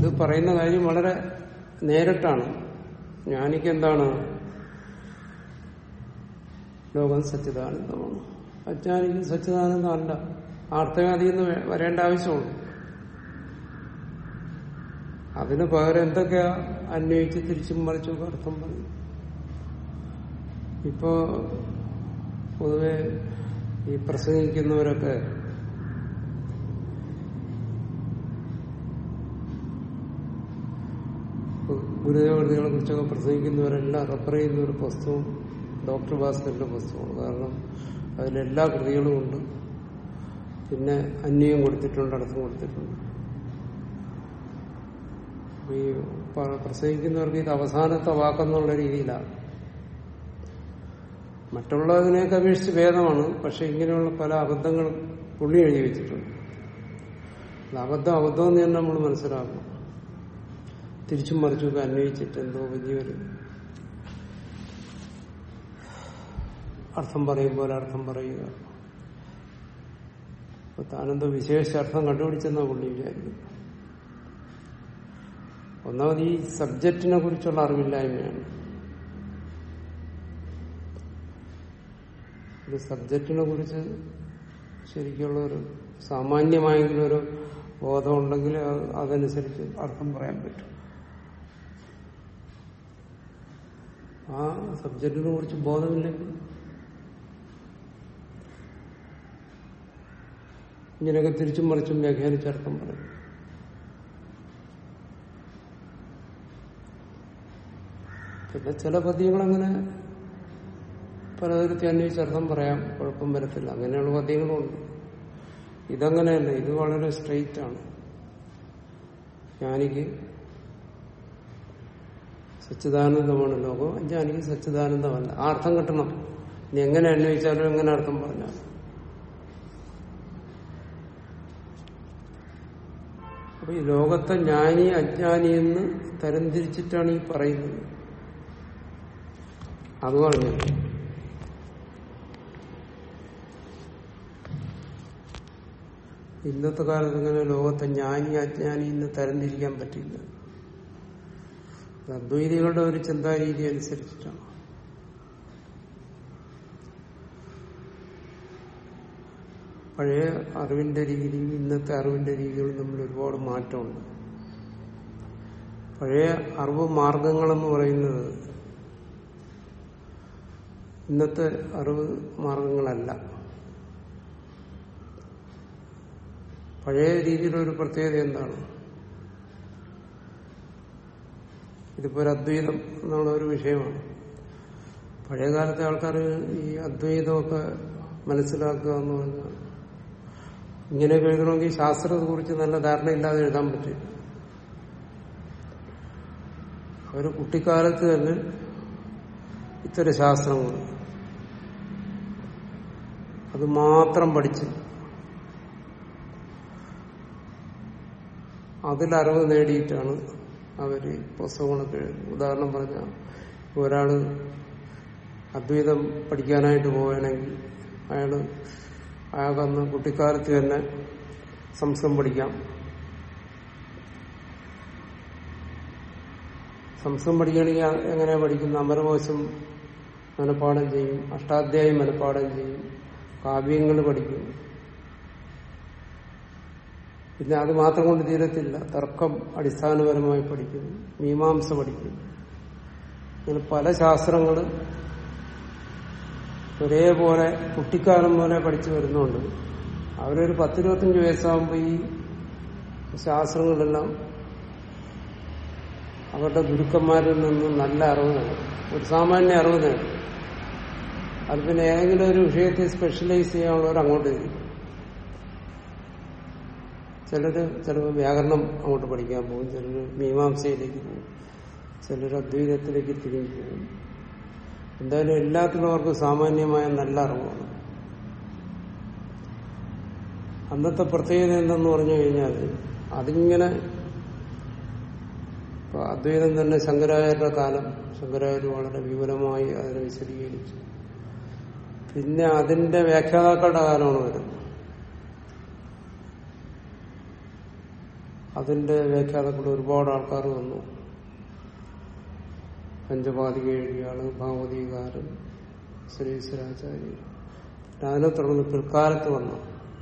ഇത് പറയുന്ന കാര്യം വളരെ നേരിട്ടാണ് ജ്ഞാനിക്ക് എന്താണ് ലോകം സച്ചിദാനന്ദമാണ് അജ്ഞാനിക്ക് സച്ചിദാനന്ദം അല്ല ആർത്തവം അതിൽ നിന്ന് വേ- വരേണ്ട ആവശ്യമുള്ളൂ അതിന് പകരം എന്തൊക്കെയാ അന്വയിച്ച് തിരിച്ചും മറിച്ചും ഒക്കെ അർത്ഥം പറയും ഇപ്പോ പൊതുവെ ഈ പ്രസംഗിക്കുന്നവരൊക്കെ ഗുരുദേവകൃതികളെ കുറിച്ചൊക്കെ പ്രസംഗിക്കുന്നവരെല്ലാം റെഫർ ചെയ്യുന്ന ഒരു പുസ്തകവും ഡോക്ടർ ഭാസ്കറിന്റെ പുസ്തകമാണ് കാരണം അതിലെല്ലാ കൃതികളും ഉണ്ട് പിന്നെ അന്യം കൊടുത്തിട്ടുണ്ട് അർത്ഥം കൊടുത്തിട്ടുണ്ട് അപ്പൊ ഈ പ- പ്രസംഗിക്കുന്നവർക്ക് ഇത് അവസാനത്തെ വാക്കെന്നുള്ള രീതിയിലാണ് മറ്റുള്ളതിനെയൊക്കെ അപേക്ഷിച്ച് ഭേദമാണ് പക്ഷെ ഇങ്ങനെയുള്ള പല അബദ്ധങ്ങളും പുള്ളി എഴുതി വെച്ചിട്ടുണ്ട് അത് അബദ്ധം അബദ്ധം എന്ന് തന്നെ നമ്മൾ മനസ്സിലാക്കണം തിരിച്ചും മറിച്ചുമൊക്കെ അന്വയിച്ചിട്ട് എന്തോ വലിയൊരു അർത്ഥം പറയുമ്പോൾ അർത്ഥം പറയുക അപ്പൊ താനെന്തോ വിശേഷ അർത്ഥം കണ്ടുപിടിച്ചെന്നാ പുള്ളി വിചാരിക്കും ഒന്നാമത് ഈ സബ്ജക്റ്റിനെ കുറിച്ചുള്ള അറിവില്ലായ്മയാണ് ഒരു സബ്ജക്റ്റിനെ കുറിച്ച് ശരിക്കുള്ള ഒരു സാമാന്യമായെങ്കിലും ഒരു ബോധം ഉണ്ടെങ്കിൽ അത് അതനുസരിച്ച് അർത്ഥം പറയാൻ പറ്റും ആ സബ്ജക്റ്റിനെ കുറിച്ച് ബോധമില്ലെങ്കിൽ ഇങ്ങനെയൊക്കെ തിരിച്ചും മറിച്ചും വ്യാഖ്യാനിച്ച് അർത്ഥം പറയും പിന്നെ ചില പദ്യങ്ങളങ്ങനെ പലതരത്തിൽ അന്വേഷിച്ച് അർത്ഥം പറയാം കുഴപ്പം വരത്തില്ല അങ്ങനെയുള്ള പദ്യങ്ങളുണ്ട് ഇതങ്ങനെയല്ല ഇത് വളരെ സ്ട്രെയിറ്റ് ആണ് ജ്ഞാനിക്ക് സച്ചിദാനന്ദമാണ് ലോകം അജ്ഞാനിക്ക് സച്ചിദാനന്ദമല്ല ആ അർത്ഥം കിട്ടണം ഇനി എങ്ങനെ അന്വയിച്ചാലും എങ്ങനെ അർത്ഥം പറഞ്ഞാലും അപ്പൊ ഈ ലോകത്തെ ജ്ഞാനി അജ്ഞാനി എന്ന് തരംതിരിച്ചിട്ടാണ് ഈ പറയുന്നത് അത് പറഞ്ഞു ഇന്നത്തെ കാലത്ത് ഇങ്ങനെ ലോകത്തെ ജ്ഞാനി അജ്ഞാനി എന്ന് തരംതിരിക്കാൻ പറ്റില്ല അത് അദ്വൈതികളുടെ ഒരു ചിന്താരീതി അനുസരിച്ചിട്ടാണ് പഴയ അറിവിന്റെ രീതിയും ഇന്നത്തെ അറിവിന്റെ രീതികളും തമ്മിൽ ഒരുപാട് മാറ്റമുണ്ട് പഴയ അറിവ് മാർഗങ്ങളെന്ന് പറയുന്നത് ഇന്നത്തെ അറിവ് മാർഗങ്ങളല്ല പഴയ രീതിയിലൊരു പ്രത്യേകത എന്താണ് ഇതിപ്പോ ഒരു അദ്വൈതം എന്നുള്ള ഒരു വിഷയമാണ് പഴയ കാലത്തെ ആൾക്കാർ ഈ അദ്വൈതമൊക്കെ മനസ്സിലാക്കുക എന്ന് പറഞ്ഞാൽ ഇങ്ങനെയൊക്കെ എഴുതണമെങ്കിൽ ശാസ്ത്രത്തെ കുറിച്ച് നല്ല ധാരണയില്ലാതെ എഴുതാൻ പറ്റില്ല അവർ കുട്ടിക്കാലത്ത് തന്നെ ഇത്തരം ശാസ്ത്രങ്ങൾ അത് മാത്രം പഠിച്ച് അതിലറിവ് നേടിയിട്ടാണ് അവര് പുസ്തകങ്ങളൊക്കെ എഴുതുന്നത് ഉദാഹരണം പറഞ്ഞാൽ ഒരാള് അദ്വൈതം പഠിക്കാനായിട്ട് പോവുകയാണെങ്കിൽ അയാള് അയാൾക്കന്ന് കുട്ടിക്കാലത്ത് തന്നെ സംസ്കൃതം പഠിക്കാം സംസ്കൃതം പഠിക്കുകയാണെങ്കിൽ എങ്ങനെയാ പഠിക്കുന്നത് അമരകോശം മനഃപ്പാഠം ചെയ്യും അഷ്ടാധ്യായം മനഃപ്പാഠം ചെയ്യും കാവ്യങ്ങൾ പഠിക്കും പിന്നെ അത് മാത്രം കൊണ്ട് തീരത്തില്ല തർക്കം അടിസ്ഥാനപരമായി പഠിക്കും മീമാംസ പഠിക്കും അങ്ങനെ പല ശാസ്ത്രങ്ങൾ ഒരേപോലെ കുട്ടിക്കാലം പോലെ പഠിച്ചു വരുന്നുണ്ട് അവരൊരു പത്തിരുപത്തഞ്ച് വയസ്സാകുമ്പോൾ ഈ ശാസ്ത്രങ്ങളെല്ലാം അവരുടെ ഗുരുക്കന്മാരിൽ നിന്നും നല്ല അറിവ് നേടും ഒരു സാമാന്യ അറിവ് നേടും അത് പിന്നെ ഏതെങ്കിലും ഒരു വിഷയത്തെ സ്പെഷ്യലൈസ് ചെയ്യാനുള്ളവർ അങ്ങോട്ട് തിരിക്കും ചിലര് ചിലപ്പോൾ വ്യാകരണം അങ്ങോട്ട് പഠിക്കാൻ പോകും ചിലർ മീമാംസയിലേക്ക് പോകും ചിലർ അദ്വൈതത്തിലേക്ക് തിരിഞ്ഞു പോകും എന്തായാലും എല്ലാത്തിലും അവർക്ക് സാമാന്യമായ നല്ല അറിവാണ് അന്നത്തെ പ്രത്യേകത എന്തെന്ന് പറഞ്ഞു കഴിഞ്ഞാൽ അതിങ്ങനെ ഇപ്പൊ അദ്വൈതം തന്നെ ശങ്കരാചാര്യരുടെ കാലം ശങ്കരാചാര്യ വളരെ വിപുലമായി അതിനെ വിശദീകരിച്ചു പിന്നെ അതിന്റെ വ്യാഖ്യാതാക്കളുടെ കാലമാണ് വരുന്നത് അതിന്റെ വ്യാഖ്യാതക്കൂടെ ഒരുപാട് ആൾക്കാർ വന്നു പഞ്ചപാതിക എഴുതിയ ആള് ഭാഗവതീകാരൻ ശ്രീശ്വരാചാര്യർ അതിനെ തുടർന്ന് പിൽക്കാലത്ത് വന്നു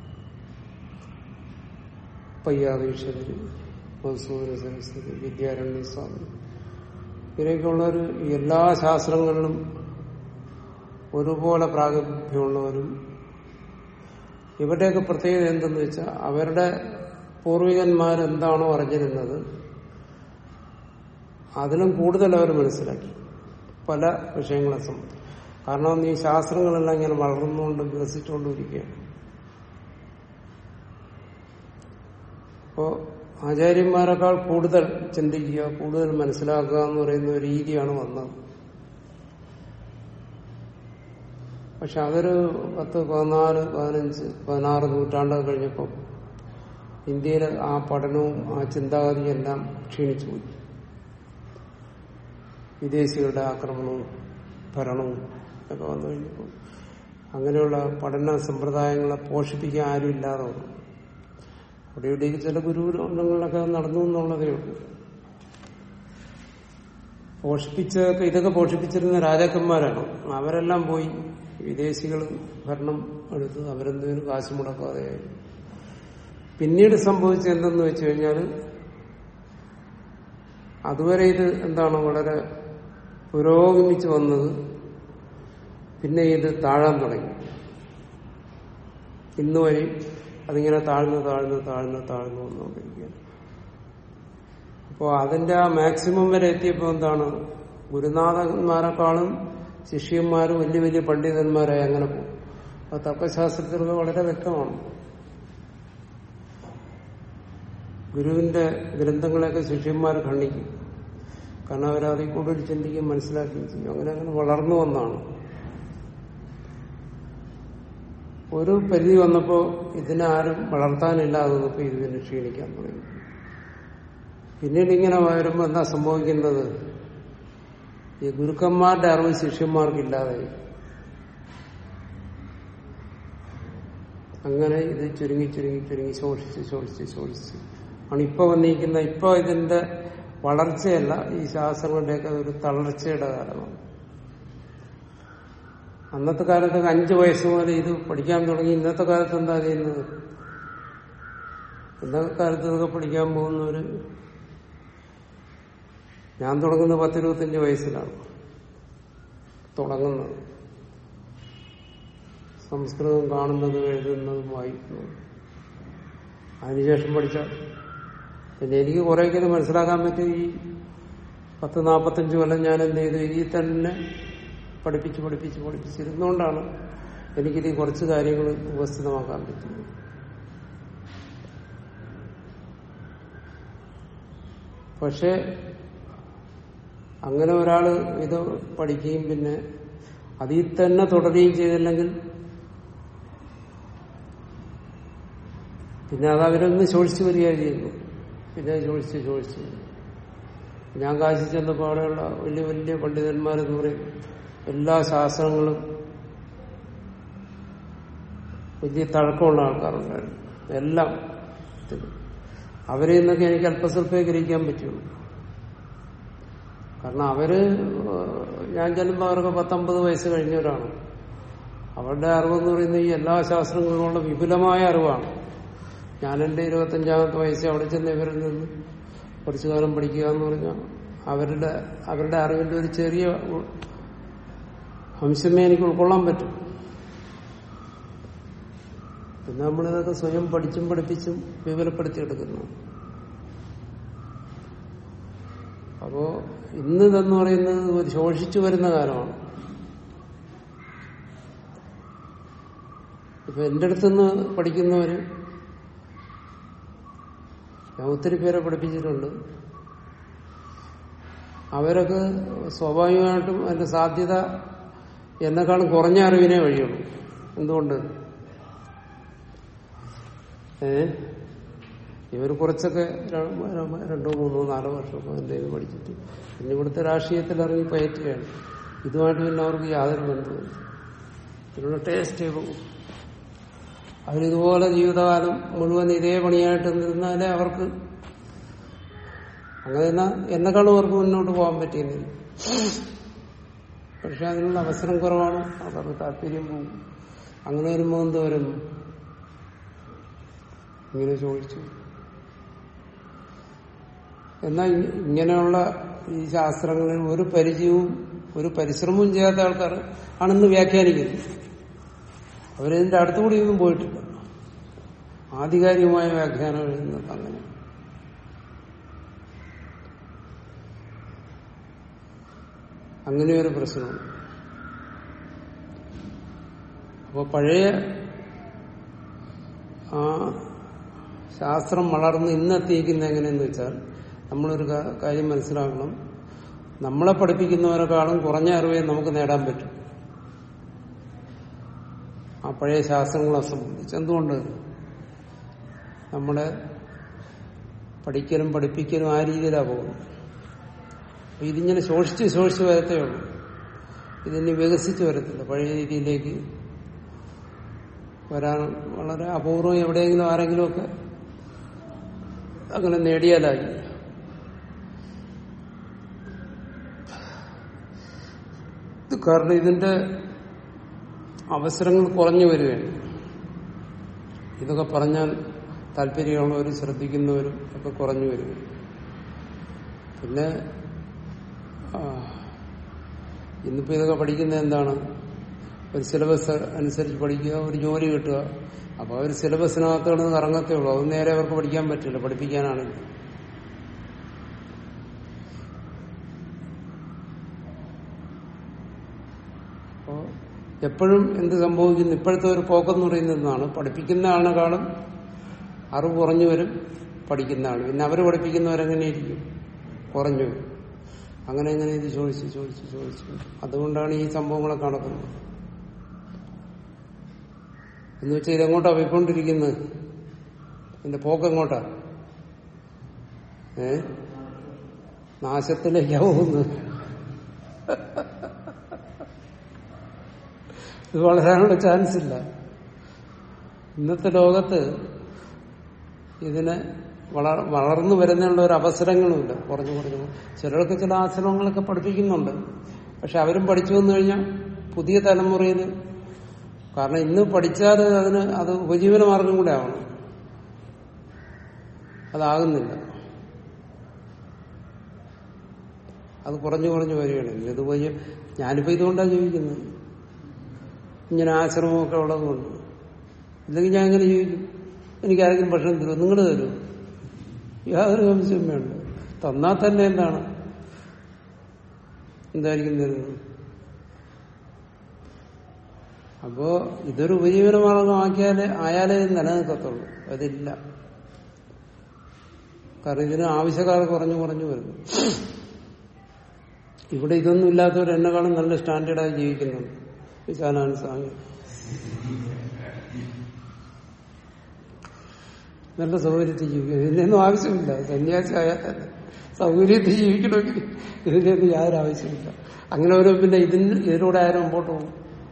പയ്യാതീശ്വരര് മധുസൂദന സരസ്വതി വിദ്യാരണ്യ സ്വാമി ഇങ്ങനെയൊക്കെയുള്ളവർ എല്ലാ ശാസ്ത്രങ്ങളിലും ഒരുപോലെ പ്രാഗൽഭ്യമുള്ളവരും ഇവരുടെയൊക്കെ പ്രത്യേകത എന്തെന്ന് വെച്ചാൽ അവരുടെ പൂർവികന്മാരെന്താണോ അറിഞ്ഞിരുന്നത് അതിലും കൂടുതൽ അവർ മനസ്സിലാക്കി പല വിഷയങ്ങളെ സംബന്ധിച്ച് കാരണം ഈ ശാസ്ത്രങ്ങളെല്ലാം ഇങ്ങനെ വളർന്നുകൊണ്ട് വികസിച്ചുകൊണ്ടിരിക്കുകയാണ് അപ്പോ ആചാര്യന്മാരെക്കാൾ കൂടുതൽ ചിന്തിക്കുക കൂടുതൽ മനസ്സിലാക്കുക എന്ന് പറയുന്ന ഒരു രീതിയാണ് വന്നത് പക്ഷെ അതൊരു പത്ത് പതിനാല് പതിനഞ്ച് പതിനാറ് നൂറ്റാണ്ടൊക്കെ കഴിഞ്ഞപ്പോൾ ഇന്ത്യയിൽ ആ പഠനവും ആ ചിന്താഗതിയും എല്ലാം ക്ഷീണിച്ചു പോയി വിദേശികളുടെ ആക്രമണവും ഭരണവും ഒക്കെ വന്നു കഴിഞ്ഞപ്പോൾ അങ്ങനെയുള്ള പഠന സമ്പ്രദായങ്ങളെ പോഷിപ്പിക്കാൻ ആരും ഇല്ലാതെ വന്നു അവിടെ ഇവിടേക്ക് ചില ഗുരുകുലങ്ങളിലൊക്കെ നടന്നു എന്നുള്ളതേ ഉള്ളൂ പോഷിപ്പിച്ചതൊക്കെ ഇതൊക്കെ പോഷിപ്പിച്ചിരുന്ന രാജാക്കന്മാരാണ് അവരെല്ലാം പോയി വിദേശികൾ ഭരണം എടുത്ത് അവരെന്തെങ്കിലും കാശ് മുടക്കാതെയായി പിന്നീട് സംഭവിച്ചത് എന്തെന്ന് വെച്ച് കഴിഞ്ഞാൽ അതുവരെ ഇത് എന്താണ് വളരെ പുരോഗമിച്ചു വന്നത് പിന്നെ ഇത് താഴാൻ തുടങ്ങി ഇന്ന് വരെ അതിങ്ങനെ താഴ്ന്നു താഴ്ന്നു താഴ്ന്നു താഴ്ന്നു വന്നുകൊണ്ടിരിക്കുകയാണ് അപ്പോൾ അതിന്റെ ആ മാക്സിമം വരെ എത്തിയപ്പോൾ എന്താണ് ഗുരുനാഥന്മാരെക്കാളും ശിഷ്യന്മാരും വലിയ വലിയ പണ്ഡിതന്മാരായി അങ്ങനെ പോകും അത് തത്വശാസ്ത്രത്തിലൊക്കെ വളരെ വ്യക്തമാണ് ഗുരുവിന്റെ ഗ്രന്ഥങ്ങളെയൊക്കെ ശിഷ്യന്മാർ ഖണ്ഡിക്കും കാരണം അവരതിൽ കൂടുതൽ ചിന്തിക്കുകയും മനസ്സിലാക്കുകയും ചെയ്യും അങ്ങനെ അങ്ങനെ വളർന്നു വന്നാണ് ഒരു പരിധി വന്നപ്പോ ഇതിനെ ആരും വളർത്താനില്ലാതെ വന്നപ്പോ ഇതിനെ ക്ഷീണിക്കാൻ തുടങ്ങി പിന്നീട് ഇങ്ങനെ വരുമ്പോ എന്താ സംഭവിക്കുന്നത് ഈ ഗുരുക്കന്മാരുടെ അറിവ് ശിഷ്യന്മാർക്കില്ലാതായി അങ്ങനെ ഇത് ചുരുങ്ങി ചുരുങ്ങി ചുരുങ്ങി ശോഷിച്ച് ശോഷിച്ച് ശോഷിച്ച് ആണ് ഇപ്പൊ വന്നിരിക്കുന്ന ഇപ്പൊ ഇതിന്റെ വളർച്ചയല്ല ഈ ശാസ്ത്രങ്ങളുടെയൊക്കെ ഒരു തളർച്ചയുടെ കാലമാണ് അന്നത്തെ കാലത്തൊക്കെ അഞ്ചു വയസ്സ് മുതൽ ഇത് പഠിക്കാൻ തുടങ്ങി ഇന്നത്തെ കാലത്ത് എന്താ ചെയ്യുന്നത് ഇന്നത്തെ കാലത്ത് ഇതൊക്കെ പഠിക്കാൻ പോകുന്നവര് ഞാൻ തുടങ്ങുന്നത് പത്തിരുപത്തഞ്ച് വയസ്സിലാണ് തുടങ്ങുന്നത് സംസ്കൃതം കാണുന്നതും എഴുതുന്നതും വായിക്കുന്നതും അതിനുശേഷം പഠിച്ച പിന്നെ എനിക്ക് കുറേയൊക്കെ ഇത് മനസ്സിലാക്കാൻ പറ്റും ഈ പത്ത് നാൽപ്പത്തഞ്ച് കൊല്ലം ഞാൻ എന്ത് ചെയ്തു ഈ തന്നെ പഠിപ്പിച്ച് പഠിപ്പിച്ച് പഠിപ്പിച്ചിരുന്നുകൊണ്ടാണ് എനിക്കിത് ഈ കുറച്ച് കാര്യങ്ങൾ ഉപസ്ഥിതമാക്കാൻ പറ്റുന്നത് പക്ഷെ അങ്ങനെ ഒരാൾ ഇത് പഠിക്കുകയും പിന്നെ അതിൽ തന്നെ തുടരുകയും ചെയ്തില്ലെങ്കിൽ പിന്നെ അത് അവരൊന്ന് ശോഷിച്ചു വരികയാണ് ചെയ്യുന്നു പിന്നെ ശോഷിച്ച് ശോഷിച്ച് ഞാൻ കാശി ചെന്നപ്പോൾ അവിടെയുള്ള വലിയ വലിയ പണ്ഡിതന്മാരെന്ന് പറയും എല്ലാ ശാസ്ത്രങ്ങളും വലിയ തഴക്കമുള്ള ആൾക്കാരുണ്ടായിരുന്നു എല്ലാം അവരെ നിന്നൊക്കെ എനിക്ക് അല്പസ്വല്പേ ഗ്രഹിക്കാൻ പറ്റുള്ളൂ കാരണം അവര് ഞാൻ ചെല്ലുമ്പോൾ അവർക്ക് പത്തൊമ്പത് വയസ്സ് കഴിഞ്ഞവരാണ് അവരുടെ അറിവെന്ന് പറയുന്നത് ഈ എല്ലാ ശാസ്ത്രങ്ങളിലുള്ള വിപുലമായ അറിവാണ് ഞാൻ എന്റെ ഇരുപത്തഞ്ചാമത്തെ വയസ്സ് അവിടെ ചെന്ന് ഇവരിൽ നിന്ന് കുറച്ചു കാലം പഠിക്കുക എന്ന് പറഞ്ഞാൽ അവരുടെ അവരുടെ അറിവിന്റെ ഒരു ചെറിയ അംശമേ എനിക്ക് ഉൾക്കൊള്ളാൻ പറ്റും പിന്നെ നമ്മളിതൊക്കെ സ്വയം പഠിച്ചും പഠിപ്പിച്ചും വിപുലപ്പെടുത്തിയെടുക്കുന്നു അപ്പോ ഇന്ന് ഇതെന്ന് പറയുന്നത് ഒരു ശോഷിച്ചു വരുന്ന കാലമാണ് ഇപ്പൊ എന്റെ അടുത്തുനിന്ന് പഠിക്കുന്നവര് ഞാൻ ഒത്തിരി പേരെ പഠിപ്പിച്ചിട്ടുണ്ട് അവരൊക്കെ സ്വാഭാവികമായിട്ടും അതിന്റെ സാധ്യത എന്നെക്കാളും കുറഞ്ഞ അറിവിനെ വഴിയുള്ളൂ എന്തുകൊണ്ട് ഏ ഇവർ കുറച്ചൊക്കെ രണ്ടോ മൂന്നോ നാലോ വർഷമൊക്കെ അതിൻ്റെ ഇത് പഠിച്ചിട്ട് പിന്നെ ഇവിടുത്തെ രാഷ്ട്രീയത്തിൽ ഇറങ്ങി പയറ്റുകയാണ് ഇതുമായിട്ട് പിന്നെ അവർക്ക് യാതൊരു ബന്ധമില്ല ഇതിനുള്ള ടേസ്റ്റ് പോകും അവരിതുപോലെ ജീവിതകാലം മുഴുവൻ ഇതേ പണിയായിട്ട് നിന്നാലേ അവർക്ക് അങ്ങനെ തന്നെ എന്നെക്കാളും അവർക്ക് മുന്നോട്ട് പോകാൻ പറ്റിയെന്നില്ല പക്ഷെ അതിനുള്ള അവസരം കുറവാണ് അവർക്ക് താല്പര്യം പോകും അങ്ങനെ വരുമ്പോൾ എന്ത് വരും ഇങ്ങനെ ചോദിച്ചു എന്നാൽ ഇ- ഇങ്ങനെയുള്ള ഈ ശാസ്ത്രങ്ങളിൽ ഒരു പരിചയവും ഒരു പരിശ്രമവും ചെയ്യാത്ത ആൾക്കാർ ആണെന്ന് വ്യാഖ്യാനിക്കുന്നത് അവരിതിന്റെ അടുത്തുകൂടി ഒന്നും പോയിട്ടില്ല ആധികാരികമായ വ്യാഖ്യാനം എഴുതുന്നത് അങ്ങനെ അങ്ങനെയൊരു പ്രശ്നമുണ്ട് അപ്പോൾ പഴയ ആ ശാസ്ത്രം വളർന്ന് ഇന്നെത്തിയിരിക്കുന്ന എങ്ങനെയെന്ന് വെച്ചാൽ നമ്മളൊരു കാ- കാര്യം മനസ്സിലാക്കണം നമ്മളെ പഠിപ്പിക്കുന്നവരെക്കാളും കുറഞ്ഞ അറിവേ നമുക്ക് നേടാൻ പറ്റും ആ പഴയ ശാസ്ത്രങ്ങളെ സംബന്ധിച്ച് എന്തുകൊണ്ട് നമ്മുടെ പഠിക്കലും പഠിപ്പിക്കലും ആ രീതിയിലാണ് പോകുന്നത് അപ്പൊ ഇതിങ്ങനെ ശോഷിച്ച് ശോഷിച്ച് വരത്തേ ഉള്ളൂ ഇതിനി വികസിച്ച് വരത്തില്ല പഴയ രീതിയിലേക്ക് വരാൻ വളരെ അപൂർവം എവിടെയെങ്കിലും ആരെങ്കിലുമൊക്കെ അങ്ങനെ നേടിയാലായി ഇത് കാരണം ഇതിന്റെ അവസരങ്ങൾ കുറഞ്ഞു വരികയാണ് ഇതൊക്കെ പറഞ്ഞാൽ താല്പര്യമുള്ളവരും ശ്രദ്ധിക്കുന്നവരും ഒക്കെ കുറഞ്ഞു വരികയാണ് പിന്നെ ആ, ഇന്നിപ്പോ ഇതൊക്കെ പഠിക്കുന്നത് എന്താണ് ഒരു സിലബസ് അനുസരിച്ച് പഠിക്കുക ഒരു ജോലി കിട്ടുക അപ്പൊ അവർ സിലബസിനകത്ത് കിടന്ന് കറങ്ങത്തേ ഉള്ളൂ അത് നേരെ അവർക്ക് പഠിക്കാൻ പറ്റില്ല പഠിപ്പിക്കാനാണെങ്കിൽ അപ്പോ എപ്പോഴും എന്ത് സംഭവിക്കുന്നു ഇപ്പോഴത്തെ ഒരു പോക്കെന്ന് പറയുന്നതാണ് പഠിപ്പിക്കുന്ന ആളിനെക്കാളും അറിവ് കുറഞ്ഞു വരും പഠിക്കുന്ന ആൾ പിന്നെ അവർ പഠിപ്പിക്കുന്നവരെങ്ങനെയിരിക്കും കുറഞ്ഞു വരും അങ്ങനെ എങ്ങനെ ഇത് ചോദിച്ച് ചോദിച്ച് ചോദിച്ചു അതുകൊണ്ടാണ് ഈ സംഭവങ്ങളൊക്കെ നടക്കുന്നത് എന്ന് വെച്ചാൽ ഇതെങ്ങോട്ടാ പോയിക്കൊണ്ടിരിക്കുന്നത് ഇതിന്റെ പോക്കെങ്ങോട്ടാ ഏ നാശത്തിലേക്കാ പോകുന്നത് ഇത് വളരാനുള്ള ചാൻസ് ഇല്ല ഇന്നത്തെ ലോകത്ത് ഇതിന് വളർ വളർന്നു വരുന്നുള്ള ഒരു അവസരങ്ങളുമില്ല കുറഞ്ഞു കുറഞ്ഞു ചിലർക്ക് ചില ആശ്രമങ്ങളൊക്കെ പഠിപ്പിക്കുന്നുണ്ട് പക്ഷെ അവരും പഠിച്ചു വന്നു കഴിഞ്ഞാൽ പുതിയ തലമുറയിൽ കാരണം ഇന്ന് പഠിച്ചാൽ അതിന് അത് ഉപജീവന മാർഗം കൂടെ ആവണം അതാകുന്നില്ല അത് കുറഞ്ഞു കുറഞ്ഞു വരികയാണ് ഇത് ഉപജീവ ഞാനിപ്പോ ഇതുകൊണ്ടാണ് ജീവിക്കുന്നത് ഇങ്ങനെ ആശ്രമമൊക്കെ ഉള്ളതുകൊണ്ട് ഇല്ലെങ്കിൽ ഞാൻ എങ്ങനെ ജീവിക്കും എനിക്ക് ആരെങ്കിലും ഭക്ഷണം തരുമോ നിങ്ങൾ തരുമോ യാതൊരു സംശയം വേണ്ട തന്നാൽ തന്നെ എന്താണ് എന്തായിരിക്കും തരുന്നത് അപ്പോ ഇതൊരു ഉപജീവന മാർഗമാക്കിയാലേ ആയാലേ ഇത് നിലനിൽക്കത്തുള്ളൂ അതില്ല കാരണം ഇതിന് ആവശ്യക്കാർ കുറഞ്ഞു കുറഞ്ഞു വരുന്നു ഇവിടെ ഇതൊന്നും ഇല്ലാത്തവർ എന്നെക്കാളും നല്ല സ്റ്റാൻഡേർഡായി ജീവിക്കുന്നുണ്ട് വിശാലാനന്ദ സ്വാമി നല്ല സൗകര്യത്തിൽ ജീവിക്കും ഇതിനൊന്നും ആവശ്യമില്ല സന്യാസി ആയാൽ തന്നെ സൗകര്യത്തിൽ ജീവിക്കണമെങ്കിൽ ഇതിനൊന്നും യാതൊരു ആവശ്യമില്ല അങ്ങനെ ഒരു പിന്നെ ഇതിന് ഇതിലൂടെ ആരും മുമ്പോട്ട് പോകും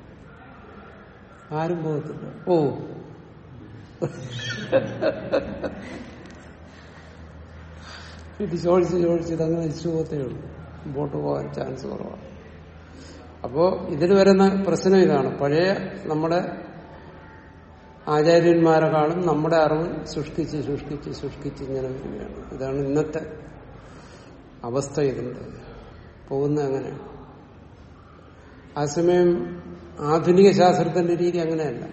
ആരും പോകത്തില്ല ഓ ഇത് ചോദിച്ച് ചോദിച്ച് ഇതങ്ങനെ നശിച്ചു പോകത്തേ ഉള്ളൂ മുമ്പോട്ട് പോകാൻ ചാൻസ് കുറവാണ് അപ്പോ ഇതിൽ വരുന്ന പ്രശ്നം ഇതാണ് പഴയ നമ്മുടെ ആചാര്യന്മാരെക്കാളും നമ്മുടെ അറിവ് സൃഷ്ടിച്ച് സൃഷ്ടിച്ച് സൃഷ്ടിച്ച് ഇങ്ങനെ വരികയാണ് ഇതാണ് ഇന്നത്തെ അവസ്ഥ ഇതിന്റെ പോകുന്ന അങ്ങനെ ആ സമയം ആധുനിക ശാസ്ത്രത്തിന്റെ രീതി അങ്ങനെയല്ല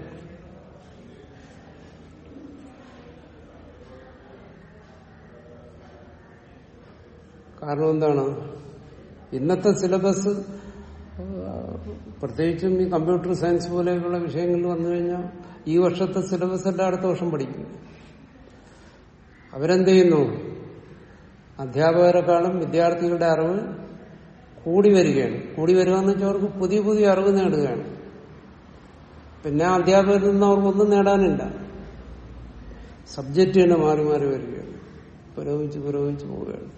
കാരണം എന്താണ് ഇന്നത്തെ സിലബസ് പ്രത്യേകിച്ചും ഈ കമ്പ്യൂട്ടർ സയൻസ് പോലെയുള്ള വിഷയങ്ങളിൽ വന്നു കഴിഞ്ഞാൽ ഈ വർഷത്തെ സിലബസ് എല്ലാം അടുത്ത വർഷം പഠിക്കും അവരെന്ത് ചെയ്യുന്നു അധ്യാപകരെക്കാളും വിദ്യാർത്ഥികളുടെ അറിവ് കൂടി വരികയാണ് കൂടി വരിക എന്ന് വെച്ചാൽ അവർക്ക് പുതിയ പുതിയ അറിവ് നേടുകയാണ് പിന്നെ ആ അധ്യാപകരിൽ നിന്ന് അവർക്കൊന്നും നേടാനില്ല സബ്ജക്റ്റ് തന്നെ മാറി മാറി വരികയാണ് പുരോഗമിച്ച് പുരോഗമിച്ച് പോവുകയാണ്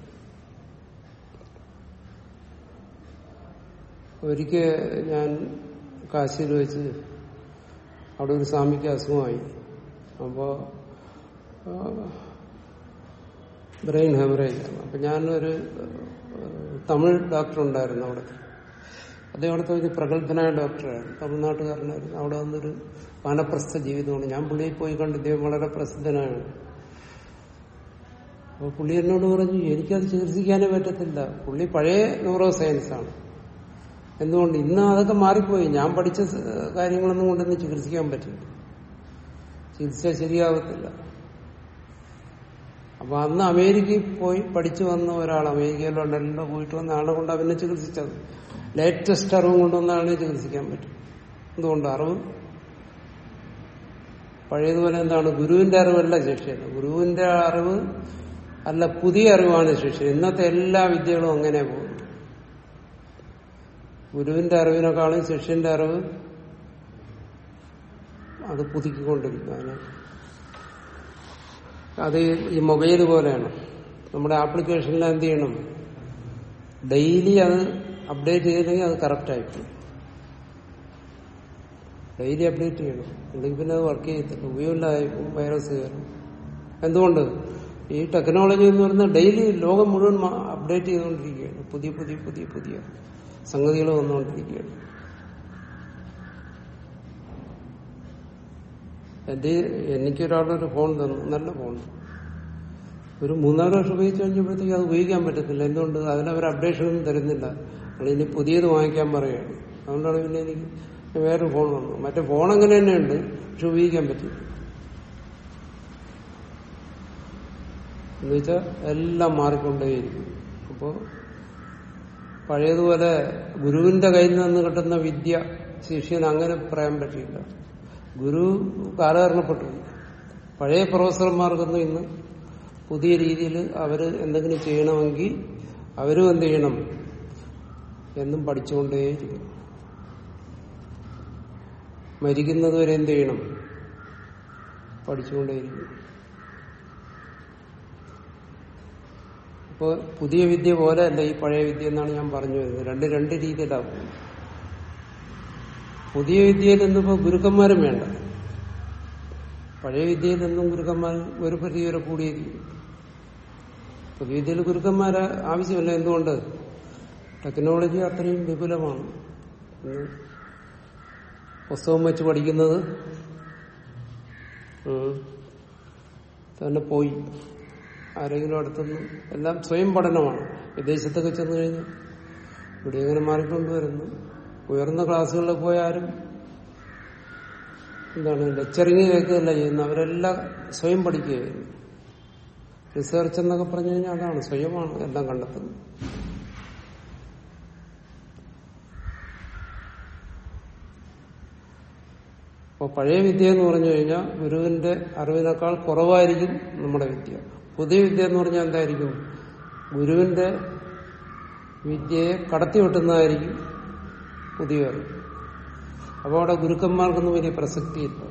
ഒരിക്കൽ ഞാൻ കാശിയിൽ വെച്ച് അവിടെ ഒരു സ്വാമിക്ക് അസുഖമായി അപ്പോ ആ, ബ്രെയിൻ ഹെമറേജ് ആണ് അപ്പൊ ഞാനൊരു ഏഹ്, തമിഴ് ഡോക്ടർ ഉണ്ടായിരുന്നു അവിടെ അദ്ദേഹം അവിടുത്തെ ഒരു പ്രഗത്ഭനായ ഡോക്ടറായിരുന്നു തമിഴ്നാട്ടുകാരനായിരുന്നു അവിടെ വന്നൊരു വാനപ്രസ്ഥ ജീവിതമാണ് ഞാൻ പുള്ളിയെ പോയി കണ്ട് ഇദ്ദേഹം വളരെ പ്രസിദ്ധനാണ് അപ്പൊ പുള്ളി എന്നോട് പറഞ്ഞു എനിക്കത് ചികിത്സിക്കാനേ പറ്റത്തില്ല പുള്ളി പഴയ ന്യൂറോ സയൻസ് ആണ് എന്തുകൊണ്ട് ഇന്ന് അതൊക്കെ മാറിപ്പോയി ഞാൻ പഠിച്ച സ- കാര്യങ്ങളൊന്നും കൊണ്ടൊന്നും ചികിത്സിക്കാൻ പറ്റില്ല ചികിത്സിച്ചാൽ ശരിയാവത്തില്ല അപ്പൊ അന്ന് അമേരിക്കയിൽ പോയി പഠിച്ചു വന്ന ഒരാൾ അമേരിക്കയിലോ ലണ്ടനിലോ പോയിട്ട് വന്ന ആളെ കൊണ്ട് അവനെ ചികിത്സിച്ചത് ലേറ്റസ്റ്റ് അറിവ് കൊണ്ടുവന്നാണ് ചികിത്സിക്കാൻ പറ്റും എന്തുകൊണ്ട് അറിവ് പഴയതുപോലെ എന്താണ് ഗുരുവിന്റെ അറിവല്ല ശിഷ്യന് ഗുരുവിന്റെ അറിവ് അല്ല പുതിയ അറിവാണ് ശിഷ്യൻ ഇന്നത്തെ എല്ലാ വിദ്യകളും അങ്ങനെ പോകുന്നു ഗുരുവിന്റെ അറിവിനേക്കാളും ശിഷ്യന്റെ അറിവ് അത് പുതുക്കിക്കൊണ്ടിരിക്കും അതിന് അത് ഈ മൊബൈൽ പോലെയാണ് നമ്മുടെ ആപ്ലിക്കേഷനിൽ എന്ത് ചെയ്യണം ഡെയിലി അത് അപ്ഡേറ്റ് ചെയ്തില്ലെങ്കിൽ അത് കറക്റ്റ് ആയിരിക്കും ഡെയിലി അപ്ഡേറ്റ് ചെയ്യണം അല്ലെങ്കിൽ പിന്നെ അത് വർക്ക് ചെയ്യത്തില്ല ഉപയോഗമില്ലാതെ വൈറസ് കയറും എന്തുകൊണ്ട് ഈ ടെക്നോളജി എന്ന് പറയുന്നത് ഡെയിലി ലോകം മുഴുവൻ അപ്ഡേറ്റ് ചെയ്തുകൊണ്ടിരിക്കുകയാണ് പുതിയ പുതിയ പുതിയ പുതിയ സംഗതികൾ വന്നുകൊണ്ടിരിക്കുകയാണ് എന്റെ എനിക്കൊരാളൊരു ഫോൺ തന്നു നല്ല ഫോൺ ഒരു മൂന്നാല് വർഷം ഉപയോഗിച്ച് കഴിഞ്ഞപ്പോഴത്തേക്ക് അത് ഉപയോഗിക്കാൻ പറ്റത്തില്ല എന്തുകൊണ്ട് അതിനവർ അപ്ഡേഷൻ ഒന്നും തരുന്നില്ല നമ്മൾ ഇനി പുതിയത് വാങ്ങിക്കാൻ പറയുകയാണ് അതുകൊണ്ടാണ് പിന്നെ എനിക്ക് വേറൊരു ഫോൺ വന്നു മറ്റേ ഫോൺ അങ്ങനെ തന്നെയുണ്ട് പക്ഷെ ഉപയോഗിക്കാൻ പറ്റില്ല എന്നുവെച്ചാൽ എല്ലാം മാറിക്കൊണ്ടേയിരിക്കും അപ്പോൾ പഴയതുപോലെ ഗുരുവിന്റെ കയ്യിൽ നിന്ന് കിട്ടുന്ന വിദ്യ ശിഷ്യന് അങ്ങനെ പറയാൻ പറ്റില്ല ഗുരു കാലഹരണപ്പെട്ടു പഴയ പ്രൊഫസർമാർക്കൊന്നും ഇന്ന് പുതിയ രീതിയിൽ അവർ എന്തെങ്കിലും ചെയ്യണമെങ്കിൽ അവരും എന്ത് ചെയ്യണം എന്നും പഠിച്ചുകൊണ്ടേയിരിക്കും മരിക്കുന്നത് വരെ എന്ത് ചെയ്യണം പഠിച്ചുകൊണ്ടേയിരിക്കും ഇപ്പോൾ പുതിയ വിദ്യ പോലെ അല്ല ഈ പഴയ വിദ്യ എന്നാണ് ഞാൻ പറഞ്ഞു വരുന്നത് രണ്ട് രണ്ട് രീതിയിലാവും പുതിയ വിദ്യയിൽ നിന്നിപ്പോ ഗുരുക്കന്മാരും വേണ്ട പഴയ വിദ്യയിൽ നിന്നും ഗുരുക്കന്മാർ ഒരു പരിധി വരെ കൂടിയിരിക്കും പുതിയ വിദ്യയിൽ ഗുരുക്കന്മാരെ ആവശ്യമില്ല എന്തുകൊണ്ട് ടെക്നോളജി അത്രയും വിപുലമാണ് ഇന്ന് പുസ്തകം വെച്ച് പഠിക്കുന്നത് ഉം, തന്നെ പോയി ആരെങ്കിലും അടുത്തുനിന്ന് എല്ലാം സ്വയം പഠനമാണ് വിദേശത്തൊക്കെ ചെന്ന് കഴിഞ്ഞാൽ ഇവിടെ ഇങ്ങനെ മാറിക്കൊണ്ടുവരുന്നു ഉയർന്ന ക്ലാസ്സുകളിൽ പോയാലും എന്താണ് ലെക്ചറിങ് കേൾക്കുകയല്ല ചെയ്യുന്നത് അവരെല്ലാം സ്വയം പഠിക്കുകയായിരുന്നു റിസർച്ച് എന്നൊക്കെ പറഞ്ഞു കഴിഞ്ഞാൽ അതാണ് സ്വയമാണ് എല്ലാം കണ്ടെത്തുന്നത് അപ്പോൾ പഴയ വിദ്യ എന്ന് പറഞ്ഞു കഴിഞ്ഞാൽ ഗുരുവിന്റെ അറിവിനേക്കാൾ കുറവായിരിക്കും നമ്മുടെ വിദ്യ പുതിയ വിദ്യ എന്ന് പറഞ്ഞാൽ എന്തായിരിക്കും ഗുരുവിന്റെ വിദ്യയെ കടത്തി വെട്ടുന്നതായിരിക്കും പുതിയ അറിവ് അപ്പോൾ അവിടെ ഗുരുക്കന്മാർക്കൊന്നും വലിയ പ്രസക്തിയില്ല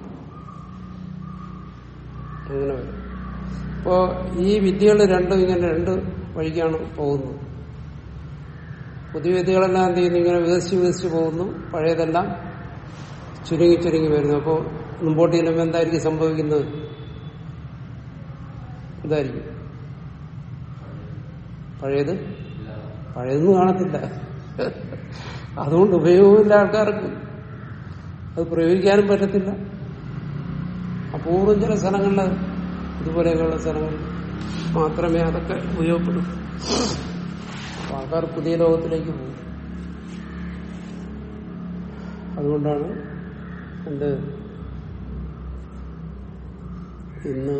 അങ്ങനെ വരും അപ്പോ ഈ വിദ്യകൾ രണ്ടും ഇങ്ങനെ രണ്ട് വഴിക്കാണ് പോകുന്നത് പുതിയ വിദ്യകളെല്ലാം എന്ത് ചെയ്യുന്നു ഇങ്ങനെ വികസിച്ച് വികസിച്ച് പോകുന്നു പഴയതെല്ലാം ചുരുങ്ങി ചുരുങ്ങി വരുന്നു അപ്പോൾ മുമ്പോട്ട് ചെല്ലുമ്പോൾ എന്തായിരിക്കും സംഭവിക്കുന്നത് ഇതായിരിക്കും പഴയത് പഴയതൊന്നും കാണത്തില്ല അതുകൊണ്ട് ഉപയോഗമില്ല ആൾക്കാർക്ക് അത് പ്രയോഗിക്കാനും പറ്റത്തില്ല അപൂർവം ചില സ്ഥലങ്ങളിൽ ഇതുപോലെയൊക്കെയുള്ള സ്ഥലങ്ങളിൽ മാത്രമേ അതൊക്കെ ഉപയോഗപ്പെടൂ അപ്പൊ ആൾക്കാർ പുതിയ ലോകത്തിലേക്ക് പോകും അതുകൊണ്ടാണ് എന്ത് ഇന്ന്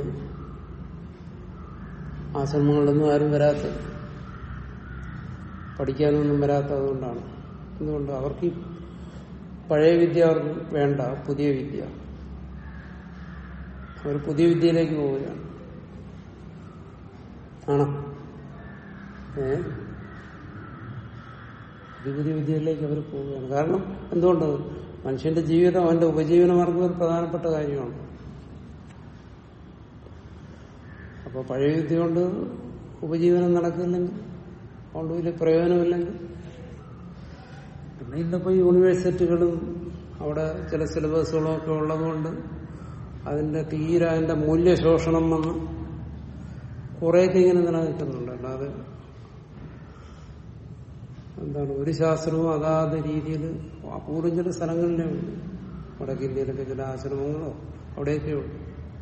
ആശ്രമങ്ങളിലൊന്നും ആരും വരാത്തത് പഠിക്കാനൊന്നും വരാത്തത് കൊണ്ടാണ് എന്തുകൊണ്ട് അവർക്ക് ഈ പഴയ വിദ്യ അവർക്ക് വേണ്ട പുതിയ വിദ്യ അവർ പുതിയ വിദ്യയിലേക്ക് പോവുകയാണ് ആണോ ഏ പുതിയ പുതിയ വിദ്യയിലേക്ക് അവർ പോവുകയാണ് കാരണം എന്തുകൊണ്ട് മനുഷ്യന്റെ ജീവിതം അവന്റെ ഉപജീവന മാർഗം ഒരു പ്രധാനപ്പെട്ട കാര്യമാണ് അപ്പോൾ പഴയ വിദ്യ കൊണ്ട് ഉപജീവനം നടക്കുന്നില്ലെങ്കിൽ അതുകൊണ്ട് വലിയ പ്രയോജനമില്ലെങ്കിൽ പിന്നെ ഇന്നിപ്പോ യൂണിവേഴ്സിറ്റികളും അവിടെ ചില സിലബസുകളും ഒക്കെ ഉള്ളതുകൊണ്ട് അതിന്റെ തീരെ അതിന്റെ മൂല്യശോഷണം വന്ന് കുറേയൊക്കെ ഇങ്ങനെ നിലനിൽക്കുന്നുണ്ട് അല്ലാതെ എന്താണ് ഒരു ശാസ്ത്രവും അതാത് രീതിയിൽ അപൂർവം ചില സ്ഥലങ്ങളിലേ ഉണ്ട് വടക്കേ ഇന്ത്യയിലൊക്കെ ചില ആശ്രമങ്ങളോ അവിടെയൊക്കെ ഉണ്ട്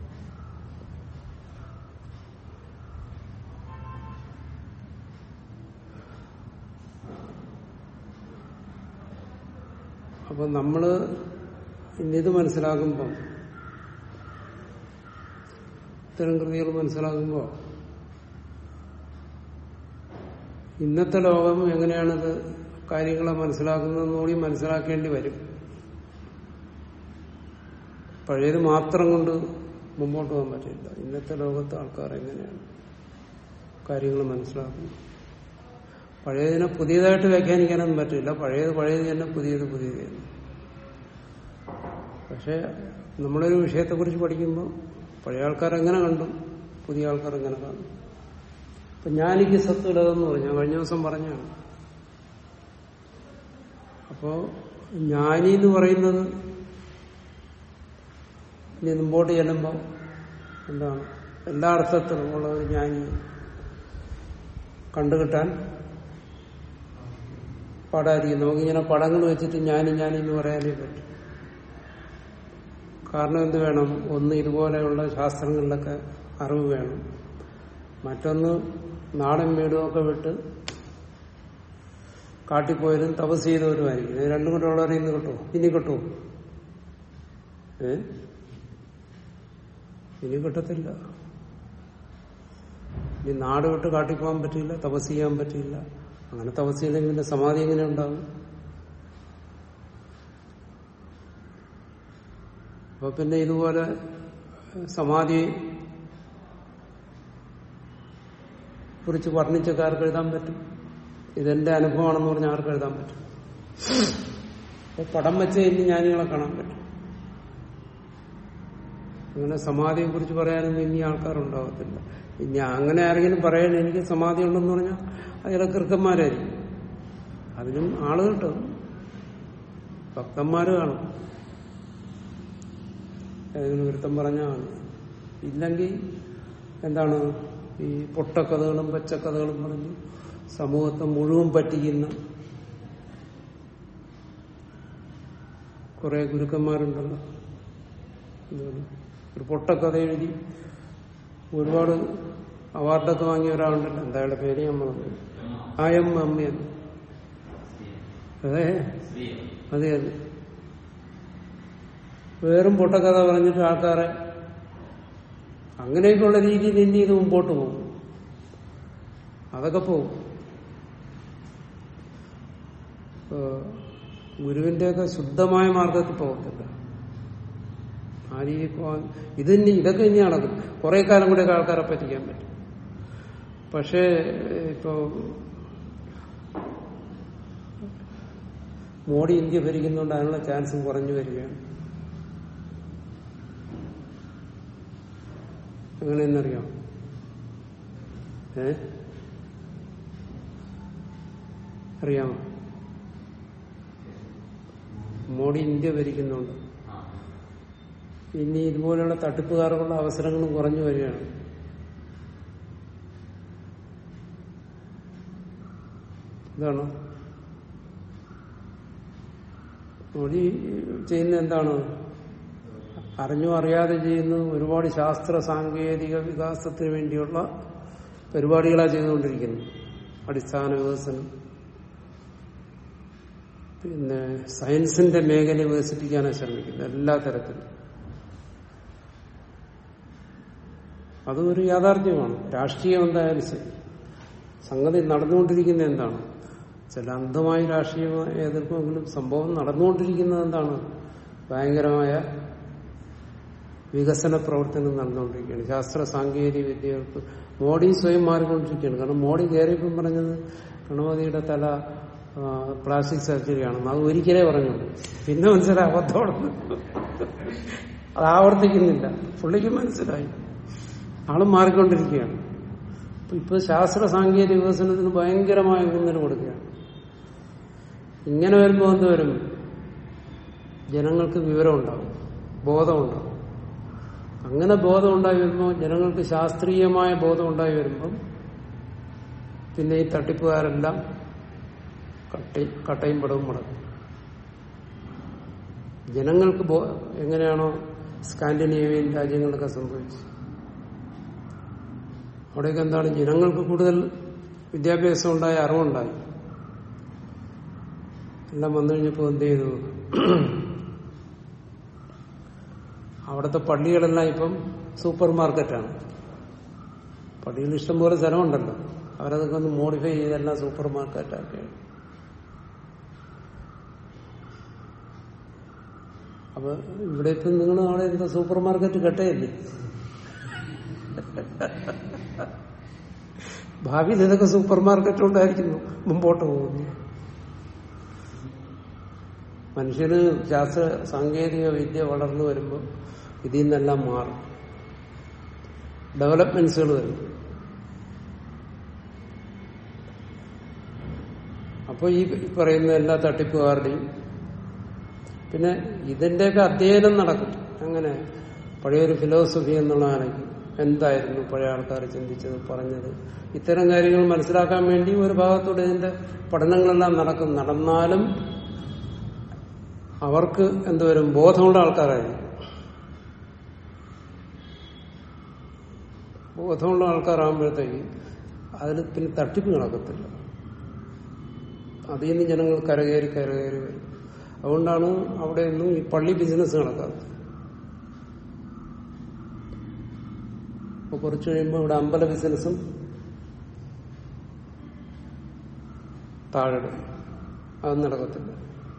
അപ്പൊ നമ്മള് ഇന്നിത് മനസ്സിലാക്കുമ്പം ഇത്തരം കൃതികൾ മനസ്സിലാക്കുമ്പോൾ ഇന്നത്തെ ലോകം എങ്ങനെയാണിത് കാര്യങ്ങളെ മനസ്സിലാക്കുന്നതെന്ന് കൂടി മനസ്സിലാക്കേണ്ടി വരും പഴയത് മാത്രം കൊണ്ട് മുമ്പോട്ട് പോകാൻ പറ്റില്ല ഇന്നത്തെ ലോകത്തെ ആൾക്കാർ എങ്ങനെയാണ് കാര്യങ്ങൾ മനസ്സിലാക്കുന്നത് പഴയതിനെ പുതിയതായിട്ട് വ്യാഖ്യാനിക്കാനൊന്നും പറ്റില്ല പഴയത് പഴയത് തന്നെ പുതിയത് പുതിയത് തന്നെ പക്ഷെ നമ്മളൊരു വിഷയത്തെക്കുറിച്ച് പഠിക്കുമ്പോൾ പഴയ ആൾക്കാർ എങ്ങനെ കണ്ടു പുതിയ ആൾക്കാർ എങ്ങനെ കാണും ഇപ്പൊ ജ്ഞാനിക്ക് സത്വലതെന്ന് പറഞ്ഞു കഴിഞ്ഞ ദിവസം പറഞ്ഞാണ് അപ്പോ ജ്ഞാനി എന്ന് പറയുന്നത് ഇനി മുമ്പോട്ട് ചെല്ലുമ്പോൾ എന്താണ് എല്ലാ അർത്ഥത്തിലും ഉള്ള ഒരു ജ്ഞാനി കണ്ടുകിട്ടാൻ പാടായിരിക്കും നമുക്കിങ്ങനെ പടങ്ങൾ വെച്ചിട്ട് ജ്ഞാനി ജ്ഞാനി എന്ന് പറയാനേ പറ്റും കാരണം എന്ത് വേണം ഒന്ന് ഇതുപോലെയുള്ള ശാസ്ത്രങ്ങളിലൊക്കെ അറിവ് വേണം മറ്റൊന്ന് നാടൻ വീടുമൊക്കെ വിട്ട് കാട്ടിപ്പോയാലും തപസ് ചെയ്തവരുമായിരിക്കും ഇത് രണ്ടും കൂടെ ഉള്ളവരെ ഇന്ന് കിട്ടുമോ ഇനി കിട്ടുമോ ഏ ഇനി കിട്ടത്തില്ല ഇനി നാട് വിട്ട് കാട്ടിപ്പോകാൻ പറ്റില്ല തപസ് ചെയ്യാൻ പറ്റില്ല അങ്ങനെ തപസ് ചെയ്തെങ്കിൽ പിന്നെ സമാധി എങ്ങനെ ഉണ്ടാവും അപ്പൊ പിന്നെ ഇതുപോലെ സമാധി കുറിച്ച് വർണ്ണിച്ചൊക്കെ ആർക്ക് എഴുതാൻ പറ്റും ഇതെന്റെ അനുഭവമാണെന്ന് പറഞ്ഞാൽ ആർക്ക് എഴുതാൻ പറ്റും അപ്പൊ പടം വെച്ച് ഇനി ജ്ഞാനികളെ കാണാൻ പറ്റും അങ്ങനെ സമാധിയെ കുറിച്ച് പറയാനൊന്നും ഇനി ആൾക്കാരുണ്ടാവത്തില്ല ഇനി അങ്ങനെ ആരെങ്കിലും പറയാൻ എനിക്ക് സമാധി ഉണ്ടെന്ന് പറഞ്ഞാൽ അതിലെ കൃക്കന്മാരായിരിക്കും അതിനും ആള് കിട്ടും ഭക്തന്മാര് കാണും ഏതെങ്കിലും ഒരുത്തം പറഞ്ഞാണ് ഇല്ലെങ്കിൽ എന്താണ് ഈ പൊട്ടക്കഥകളും പച്ചക്കഥകളും പറഞ്ഞ് സമൂഹത്തെ മുഴുവൻ പറ്റിക്കുന്ന കുറെ ഗുരുക്കന്മാരുണ്ടല്ലോ എന്താണ് ഒരു പൊട്ടക്കഥ എഴുതി ഒരുപാട് അവാർഡൊക്കെ വാങ്ങിയ ഒരാളുണ്ടല്ലോ എന്താ അയാളുടെ പേര് ഞാൻ പറഞ്ഞു ആ എം അമ്മയൻ അതെ അതെ അതെ വേറും പൊട്ടക്കഥ പറഞ്ഞിട്ട് ആൾക്കാരെ അങ്ങനെയൊക്കെയുള്ള രീതിയിൽ ഇനി ഇത് മുമ്പോട്ട് പോകും അതൊക്കെ പോകും ഗുരുവിന്റെയൊക്കെ ശുദ്ധമായ മാർഗത്തിൽ പോകത്തില്ല ആ രീതിയിൽ പോകാൻ ഇതിനി ഇതൊക്കെ ഇനി നടക്കും കുറെ കാലം കൂടെ ആൾക്കാരെ പറ്റിക്കാൻ പറ്റും പക്ഷേ ഇപ്പോ മോഡി ഇന്ത്യ ഭരിക്കുന്നതുകൊണ്ട് അതിനുള്ള ചാൻസും കുറഞ്ഞു വരികയാണ് എങ്ങനെയെന്നറിയാം ഏ അറിയാമോ മോഡി ഇന്ത്യ ഭരിക്കുന്നുണ്ട് ഇനി ഇതുപോലെയുള്ള തട്ടിപ്പുകാർക്കുള്ള അവസരങ്ങളും കുറഞ്ഞു വരികയാണ് ഇതാണ് മോഡി ചെയ്യുന്ന എന്താണ് അറിഞ്ഞോ അറിയാതെ ചെയ്യുന്ന ഒരുപാട് ശാസ്ത്ര സാങ്കേതിക വികാസത്തിന് വേണ്ടിയുള്ള പരിപാടികളാണ് ചെയ്തുകൊണ്ടിരിക്കുന്നത് അടിസ്ഥാന വികസനം പിന്നെ സയൻസിന്റെ മേഖല വികസിപ്പിക്കാനാണ് ശ്രമിക്കുന്നത് എല്ലാ തരത്തിലും അത് ഒരു യാഥാർത്ഥ്യമാണ് രാഷ്ട്രീയം എന്തായാലും ശരി സംഗതി നടന്നുകൊണ്ടിരിക്കുന്ന എന്താണ് ചില അന്ധമായ രാഷ്ട്രീയ എതിർപ്പെങ്കിലും സംഭവം നടന്നുകൊണ്ടിരിക്കുന്നത് എന്താണ് ഭയങ്കരമായ വികസന പ്രവർത്തനം നടന്നുകൊണ്ടിരിക്കുകയാണ് ശാസ്ത്ര സാങ്കേതിക വിദ്യകൾക്ക് മോഡി സ്വയം മാറിക്കൊണ്ടിരിക്കുകയാണ് കാരണം മോഡി കയറിയപ്പം പറഞ്ഞത് ഗണപതിയുടെ തല പ്ലാസ്റ്റിക് സർജറിയാണെന്ന് അത് ഒരിക്കലേ പറഞ്ഞുള്ളൂ പിന്നെ മനസ്സിലായി അബദ്ധമാണെന്ന് അത് ആവർത്തിക്കുന്നില്ല പുള്ളിക്ക് മനസ്സിലായി ആളും മാറിക്കൊണ്ടിരിക്കുകയാണ് ഇപ്പൊ ശാസ്ത്ര സാങ്കേതിക വികസനത്തിന് ഭയങ്കരമായ ഊന്നൽ കൊടുക്കുകയാണ് ഇങ്ങനെ വരുമ്പോൾ എന്ത് വരും ജനങ്ങൾക്ക് വിവരം ഉണ്ടാവും ബോധമുണ്ടാവും അങ്ങനെ ബോധം ഉണ്ടായി വരുമ്പോൾ ജനങ്ങൾക്ക് ശാസ്ത്രീയമായ ബോധം ഉണ്ടായി വരുമ്പം പിന്നെ ഈ തട്ടിപ്പുകാരെല്ലാം കട്ടി കട്ടയും പടവും മുടക്കും ജനങ്ങൾക്ക് ബോ- എങ്ങനെയാണോ സ്കാൻഡിനേവിയൻ രാജ്യങ്ങളൊക്കെ സംഭവിച്ചത് അവിടെയൊക്കെ എന്താണ് ജനങ്ങൾക്ക് കൂടുതൽ വിദ്യാഭ്യാസം ഉണ്ടായി അറിവുണ്ടായി എല്ലാം വന്നു കഴിഞ്ഞപ്പോൾ എന്ത് ചെയ്തു അവിടുത്തെ പള്ളികളെല്ലാം ഇപ്പം സൂപ്പർ മാർക്കറ്റാണ് പള്ളിയിൽ ഇഷ്ടംപോലെ സ്ഥലമുണ്ടല്ലോ അവരതൊക്കെ ഒന്ന് മോഡിഫൈ ചെയ്തെല്ലാം സൂപ്പർ മാർക്കറ്റാക്കിയാണ് അപ്പൊ ഇവിടെ ഇപ്പം നിങ്ങൾ നാളെ എന്താ സൂപ്പർ മാർക്കറ്റ് കെട്ടയല്ലേ ഭാവിയിൽ ഇതൊക്കെ സൂപ്പർ മാർക്കറ്റ് ഉണ്ടായിരിക്കുന്നു മുമ്പോട്ട് പോകുന്നു മനുഷ്യന് ശാസ്ത്ര സാങ്കേതിക വിദ്യ വളർന്നു വരുമ്പോൾ ഇതിൽ നിന്നെല്ലാം മാറും ഡെവലപ്മെന്റ്സുകൾ വരും അപ്പോൾ ഈ പറയുന്ന എല്ലാ തട്ടിപ്പുകാരുടെയും പിന്നെ ഇതിന്റെയൊക്കെ അധ്യയനം നടക്കും അങ്ങനെ പഴയൊരു ഫിലോസഫി എന്നുള്ളതാണെങ്കിൽ എന്തായിരുന്നു പഴയ ആൾക്കാർ ചിന്തിച്ചത് പറഞ്ഞത് ഇത്തരം കാര്യങ്ങൾ മനസ്സിലാക്കാൻ വേണ്ടി ഒരു ഭാഗത്തൂടെ ഇതിന്റെ പഠനങ്ങളെല്ലാം നടക്കും നടന്നാലും അവർക്ക് എന്തുവരും ബോധമുള്ള ആൾക്കാരായിരിക്കും ബോധമുള്ള ആൾക്കാരാകുമ്പോഴത്തേക്ക് അതിൽ പിന്നെ തട്ടിപ്പ് നടക്കത്തില്ല അതിൽ നിന്ന് ജനങ്ങൾ കരകയറി കരകയറി വരും അതുകൊണ്ടാണ് അവിടെയൊന്നും ഈ പള്ളി ബിസിനസ് നടക്കാത്തത് അപ്പൊ കുറച്ചു കഴിയുമ്പോൾ ഇവിടെ അമ്പല ബിസിനസ്സും താഴെ അത് നടക്കത്തില്ല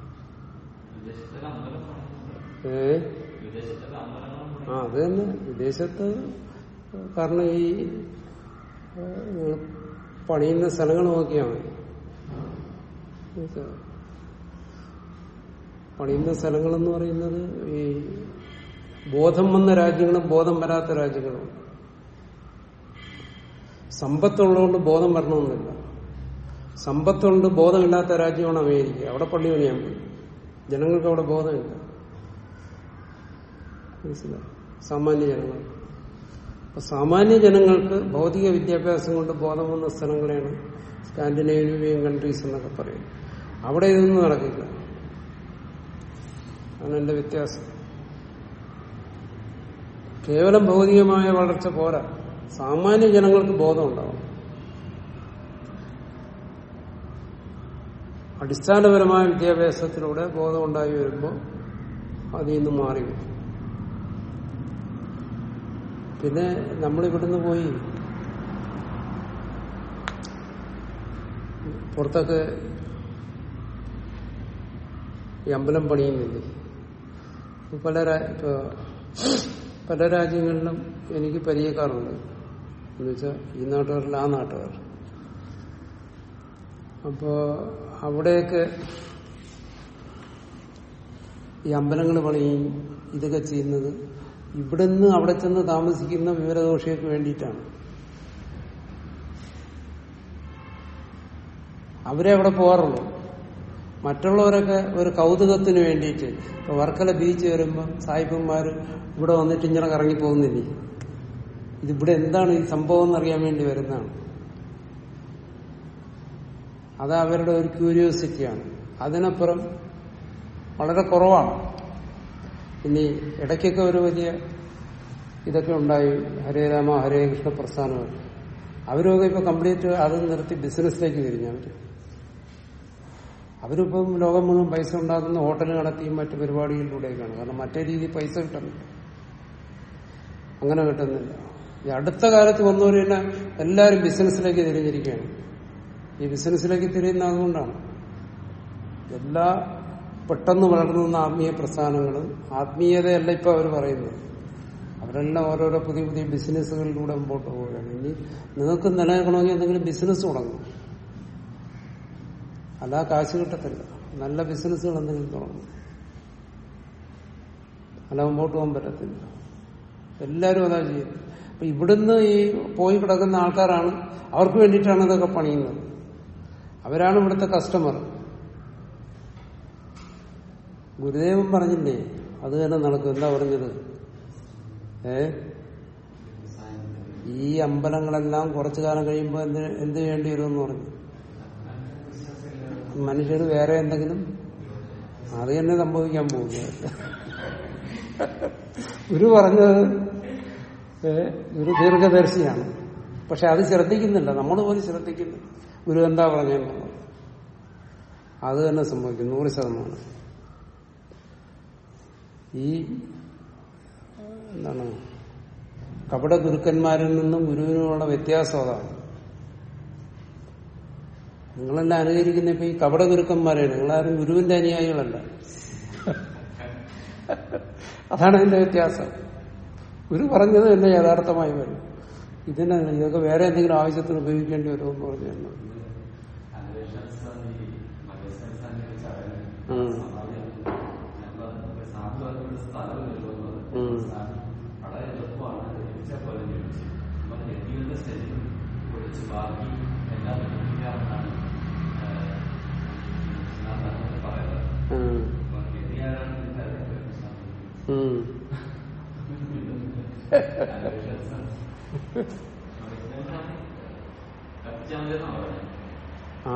ഏ ആ അത് തന്നെ വിദേശത്ത് കാരണം ഈ ഏഹ്, പണിയുന്ന സ്ഥലങ്ങൾ നോക്കിയാൽ മതി ഇത് പണിയുന്ന സ്ഥലങ്ങളെന്ന് പറയുന്നത് ഈ ബോധം വന്ന രാജ്യങ്ങളും ബോധം വരാത്ത രാജ്യങ്ങളും സമ്പത്തുള്ളതുകൊണ്ട് ബോധം വരണമെന്നില്ല സമ്പത്തുകൊണ്ട് ബോധമില്ലാത്ത രാജ്യമാണ് അമേരിക്ക അവിടെ പള്ളി പണിയാൻ പോയി ജനങ്ങൾക്ക് അവിടെ ബോധമില്ല മനസ്സിലായി സാമാന്യ ജനങ്ങൾ അപ്പൊ സാമാന്യ ജനങ്ങൾക്ക് ഭൗതിക വിദ്യാഭ്യാസം കൊണ്ട് ബോധം വന്ന സ്ഥലങ്ങളെയാണ് സ്കാൻഡിനേവിയൻ കൺട്രീസ് എന്നൊക്കെ പറയും അവിടെ ഇതൊന്നും നടക്കില്ല അതാണ് എന്റെ വ്യത്യാസം കേവലം ഭൗതികമായ വളർച്ച പോരാ സാമാന്യ ജനങ്ങൾക്ക് ബോധം ഉണ്ടാവും അടിസ്ഥാനപരമായ വിദ്യാഭ്യാസത്തിലൂടെ ബോധം ഉണ്ടായി വരുമ്പോൾ അതിൽ നിന്ന് മാറി വരും പിന്നെ നമ്മളിവിടുന്ന് പോയി പുറത്തൊക്കെ ഈ അമ്പലം പണിയുന്നില്ലേ ഇപ്പൊ പല രാ- ഇപ്പൊ പല രാജ്യങ്ങളിലും എനിക്ക് പരിചയക്കാറുണ്ട് എന്നുവെച്ചാൽ ഈ നാട്ടുകാരിൽ ആ നാട്ടുകാർ അപ്പോ അവിടെയൊക്കെ ഈ അമ്പലങ്ങൾ പണിയും ഇതൊക്കെ ചെയ്യുന്നത് ഇവിടുന്ന് അവിടെ ചെന്ന് താമസിക്കുന്ന വിവരദോഷികൾക്ക് വേണ്ടിയിട്ടാണ് അവരെ അവിടെ പോകാറുള്ളൂ മറ്റുള്ളവരൊക്കെ ഒരു കൗതുകത്തിന് വേണ്ടിയിട്ട് ഇപ്പൊ വർക്കല ബീച്ച് വരുമ്പോൾ സായിപ്പന്മാര് ഇവിടെ വന്നിട്ട് ഇങ്ങനെ കറങ്ങി പോകുന്നില്ലേ ഇതിവിടെ എന്താണ് ഈ സംഭവം എന്നറിയാൻ വേണ്ടി വരുന്നതാണ് അത് അവരുടെ ഒരു ക്യൂരിയോസിറ്റിയാണ് അതിനപ്പുറം വളരെ കുറവാണ് ഇനി ഇടയ്ക്കൊക്കെ ഒരു വലിയ ഇതൊക്കെ ഉണ്ടായി ഹരേ രാമ ഹരേ കൃഷ്ണ പ്രസ്ഥാനമൊക്കെ അവരൊക്കെ ഇപ്പൊ കംപ്ലീറ്റ് അത് നിർത്തി ബിസിനസ്സിലേക്ക് തിരിഞ്ഞു അവര് അവരിപ്പം ലോകം മുഴുവൻ പൈസ ഉണ്ടാക്കുന്ന ഹോട്ടൽ നടത്തിയും മറ്റു പരിപാടികളിലൂടെയൊക്കെയാണ് കാരണം മറ്റേ രീതി പൈസ കിട്ടുന്നില്ല അങ്ങനെ കിട്ടുന്നില്ല ഈ അടുത്ത കാലത്ത് വന്നവർ തന്നെ എല്ലാവരും ബിസിനസ്സിലേക്ക് തിരിഞ്ഞിരിക്കുകയാണ് ഈ ബിസിനസ്സിലേക്ക് തിരിയുന്ന അതുകൊണ്ടാണ് എല്ലാ പെട്ടെന്ന് വളർന്നുന്ന ആത്മീയ പ്രസ്ഥാനങ്ങളും ആത്മീയതയല്ല ഇപ്പൊ അവർ പറയുന്നത് അവരെല്ലാം ഓരോരോ പുതിയ പുതിയ ബിസിനസ്സുകളിലൂടെ മുമ്പോട്ട് പോവുകയാണ് ഇനി നിങ്ങൾക്ക് നിലനിൽക്കണമെങ്കിൽ എന്തെങ്കിലും ബിസിനസ് തുടങ്ങും അല്ല കാശ് കിട്ടത്തില്ല നല്ല ബിസിനസ്സുകൾ എന്തെങ്കിലും തുടങ്ങും അല്ല മുമ്പോട്ട് പോകാൻ പറ്റത്തില്ല എല്ലാവരും അതാ ചെയ്യുന്നത് അപ്പൊ ഇവിടുന്ന് ഈ പോയി കിടക്കുന്ന ആൾക്കാരാണ് അവർക്ക് വേണ്ടിയിട്ടാണ് ഇതൊക്കെ പണിയുന്നത് അവരാണ് ഇവിടുത്തെ കസ്റ്റമർ ഗുരുദേവൻ പറഞ്ഞില്ലേ അത് തന്നെ നടക്കും എന്താ പറഞ്ഞത് ഏ ഈ അമ്പലങ്ങളെല്ലാം കുറച്ചു കാലം കഴിയുമ്പോൾ എന്ത് എന്ത് ചെയ്യേണ്ടി വരുമെന്ന് പറഞ്ഞു മനുഷ്യർ വേറെ എന്തെങ്കിലും അത് തന്നെ സംഭവിക്കാൻ പോകുന്നത് ഗുരു പറഞ്ഞത് ഏ, ഗുരു ദീർഘദർശിയാണ് പക്ഷെ അത് ശ്രദ്ധിക്കുന്നില്ല നമ്മൾ പോലും ശ്രദ്ധിക്കുന്നില്ല ഗുരു എന്താ പറഞ്ഞെന്നുള്ളത് അത് തന്നെ സംഭവിക്കും നൂറ് ശതമാനം ഈ എന്താണ് കപട ഗുരുക്കന്മാരിൽ നിന്നും ഗുരുവിനുമുള്ള വ്യത്യാസം അതാണ് നിങ്ങളെല്ലാം അനുകരിക്കുന്ന ഇപ്പൊ ഈ കപട ഗുരുക്കന്മാരെയാണ് നിങ്ങളാരും ഗുരുവിന്റെ അനുയായികളല്ല അതാണ് അതിന്റെ വ്യത്യാസം ഗുരു പറഞ്ഞത് തന്നെ യഥാർത്ഥമായി വരും ഇതിനെ ഇതൊക്കെ വേറെ എന്തെങ്കിലും ആവശ്യത്തിന് ഉപയോഗിക്കേണ്ടി വരുമെന്ന് പറഞ്ഞു തന്നെ ഉം. ഉം. ഉം. ഉം. ആ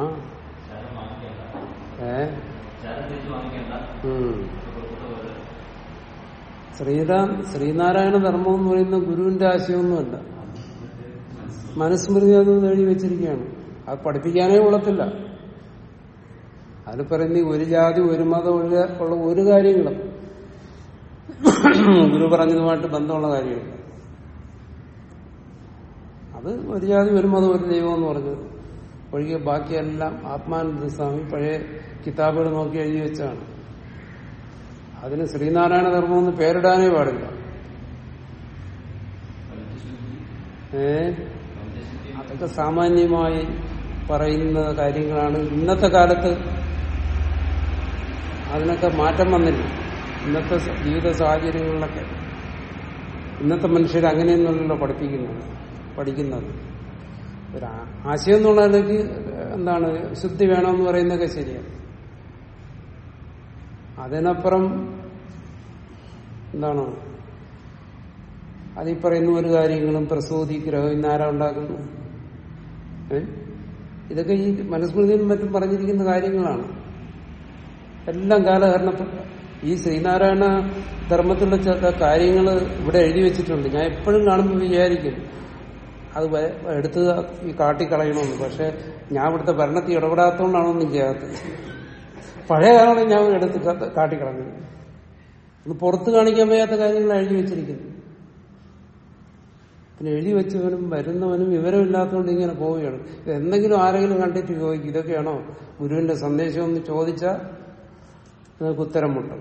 ഏ ഉം. ശ്രീരാം ശ്രീനാരായണ ധർമ്മം എന്ന് പറയുന്ന ഗുരുവിന്റെ ആശയമൊന്നുമല്ല മനുസ്മൃതി അത് എഴുതി വെച്ചിരിക്കുകയാണ് അത് പഠിപ്പിക്കാനേ കൊള്ളത്തില്ല അതിൽ പറയുന്ന ഈ ഒരു ജാതി ഒരു മതം ഒഴികെ ഉള്ള ഒരു കാര്യങ്ങളും ഗുരു പറഞ്ഞതുമായിട്ട് ബന്ധമുള്ള കാര്യമില്ല അത് ഒരു ജാതി ഒരു മതം ഒരു ദൈവം എന്ന് പറഞ്ഞത് ഒഴികെ ബാക്കിയെല്ലാം ആത്മാനന്ദ സ്വാമി പഴയ കിതാബുകൾ നോക്കി എഴുതി വെച്ചാണ് അതിന് ശ്രീനാരായണ ധർമ്മം എന്ന് പേരിടാനേ പാടില്ല ഏ അതൊക്കെ സാമാന്യമായി പറയുന്ന കാര്യങ്ങളാണ് ഇന്നത്തെ കാലത്ത് അതിനൊക്കെ മാറ്റം വന്നില്ല ഇന്നത്തെ സ- ജീവിത സാഹചര്യങ്ങളിലൊക്കെ ഇന്നത്തെ മനുഷ്യർ അങ്ങനെയൊന്നുമല്ലല്ലോ പഠിപ്പിക്കുന്നത് പഠിക്കുന്നത് ഒരു ആ- ആശയം എന്നുള്ളതിലേക്ക് എന്താണ് ശുദ്ധി വേണമെന്ന് പറയുന്നതൊക്കെ ശരിയാണ് അതിനപ്പുറം എന്താണ് അതീ പറയുന്ന ഒരു കാര്യങ്ങളും പ്രസൂതി ഗ്രഹം ഇന്നാരാ ഉണ്ടാക്കുന്നു ഏ? ഇതൊക്കെ ഈ മനുസ്മൃതിയിലും മറ്റും പറഞ്ഞിരിക്കുന്ന കാര്യങ്ങളാണ് എല്ലാം കാലഹരണപ്പെട്ട ഈ ശ്രീനാരായണ ധർമ്മത്തിലുള്ള ചില കാര്യങ്ങൾ ഇവിടെ എഴുതി വെച്ചിട്ടുണ്ട് ഞാൻ എപ്പോഴും കാണുമ്പോൾ വിചാരിക്കും അത് വ- എടുത്ത് ഈ കാട്ടിക്കളയണമെന്ന് പക്ഷെ ഞാൻ ഇവിടുത്തെ ഭരണത്തിൽ ഇടപെടാത്തോണ്ടാണൊന്നും ചെയ്യാത്തത് പഴയ കാലങ്ങളിൽ ഞാൻ എടുത്ത് ക- കാട്ടിക്കളഞ്ഞു ഒന്ന് പുറത്ത് കാണിക്കാൻ വയ്യാത്ത കാര്യങ്ങൾ എഴുതി വെച്ചിരിക്കുന്നു പിന്നെ എഴുതി വെച്ചവനും വരുന്നവനും വിവരമില്ലാത്തതുകൊണ്ട് ഇങ്ങനെ പോവുകയാണ് ഇത് എന്തെങ്കിലും ആരെങ്കിലും കണ്ടിട്ട് ചോദിക്കും ഇതൊക്കെയാണോ ഗുരുവിന്റെ സന്ദേശം എന്ന് ചോദിച്ചാൽ നിങ്ങൾക്ക് ഉത്തരം മുട്ടും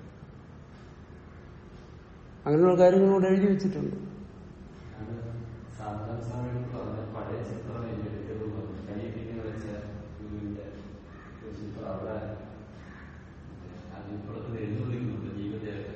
അങ്ങനെയുള്ള കാര്യങ്ങളോട് എഴുതി വെച്ചിട്ടുണ്ട് പഴയ ചിത്രം എടുത്തത് കൈയിട്ടിങ്ങനെ വെച്ച ഗുരുവിന്റെ ഒരു ചിത്രം അവിടെ അതിപ്പുറത്ത് എഴുതുന്നുണ്ട് ജീവിതത്തെ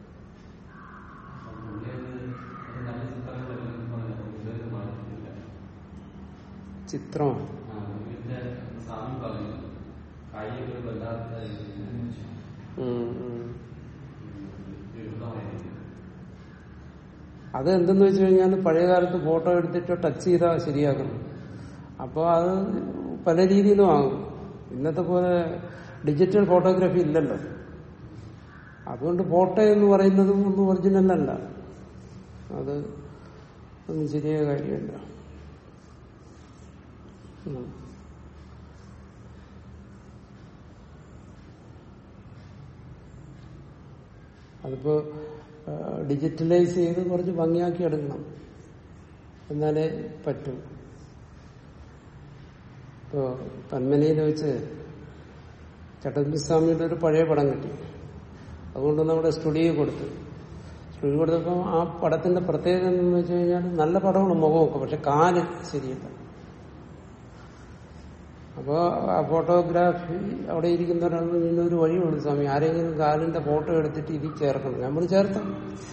പുള്ളി അത് അത് നല്ല ചിത്രങ്ങളെല്ലാം പറഞ്ഞു ഇതൊരു മാറ്റിട്ടില്ല ചിത്രം ആ ഗുരുവിന്റെ സ്വാമി പറഞ്ഞു കൈ ഒരു വല്ലാത്ത ഉം, ഉം. വിരുദ്ധമായിരുന്നു അത് എന്തെന്ന് വെച്ച് കഴിഞ്ഞാൽ പഴയ കാലത്ത് ഫോട്ടോ എടുത്തിട്ട് ടച്ച് ചെയ്താൽ ശരിയാക്കണം അപ്പോൾ അത് പല രീതിയിലും ആകും ഇന്നത്തെ പോലെ ഡിജിറ്റൽ ഫോട്ടോഗ്രാഫി ഇല്ലല്ലോ അതുകൊണ്ട് ഫോട്ടോ എന്ന് പറയുന്നതും ഒന്നും ഒറിജിനൽ അല്ല അത് ഒന്നും ശരിയായ കാര്യമല്ല ഉം. അതിപ്പോ ആ, ഡിജിറ്റലൈസ് ചെയ്ത് കുറച്ച് ഭംഗിയാക്കി എടുക്കണം എന്നാലേ പറ്റൂ ഇപ്പോ പന്മനയിൽ വെച്ച് ചട്ടമ്പിസ്വാമിയുടെ ഒരു പഴയ പടം കിട്ടി അതുകൊണ്ട് നമ്മുടെ സ്റ്റുഡിയോ കൊടുത്തു സ്റ്റുഡിയോ കൊടുത്തപ്പോൾ ആ പടത്തിന്റെ പ്രത്യേകത എന്ന് വെച്ച് കഴിഞ്ഞാൽ നല്ല പടമാണ് മുഖമൊക്കെ പക്ഷെ കാല് ശരിയല്ല അപ്പോ ആ ഫോട്ടോഗ്രാഫി അവിടെ ഇരിക്കുന്ന ഒരാൾ ഇങ്ങനെ ഒരു വഴിയുണ്ട് സ്വാമി ആരെങ്കിലും കാലിന്റെ ഫോട്ടോ എടുത്തിട്ട് ഇതിൽ ചേർക്കണം നമ്മൾ ചേർത്തം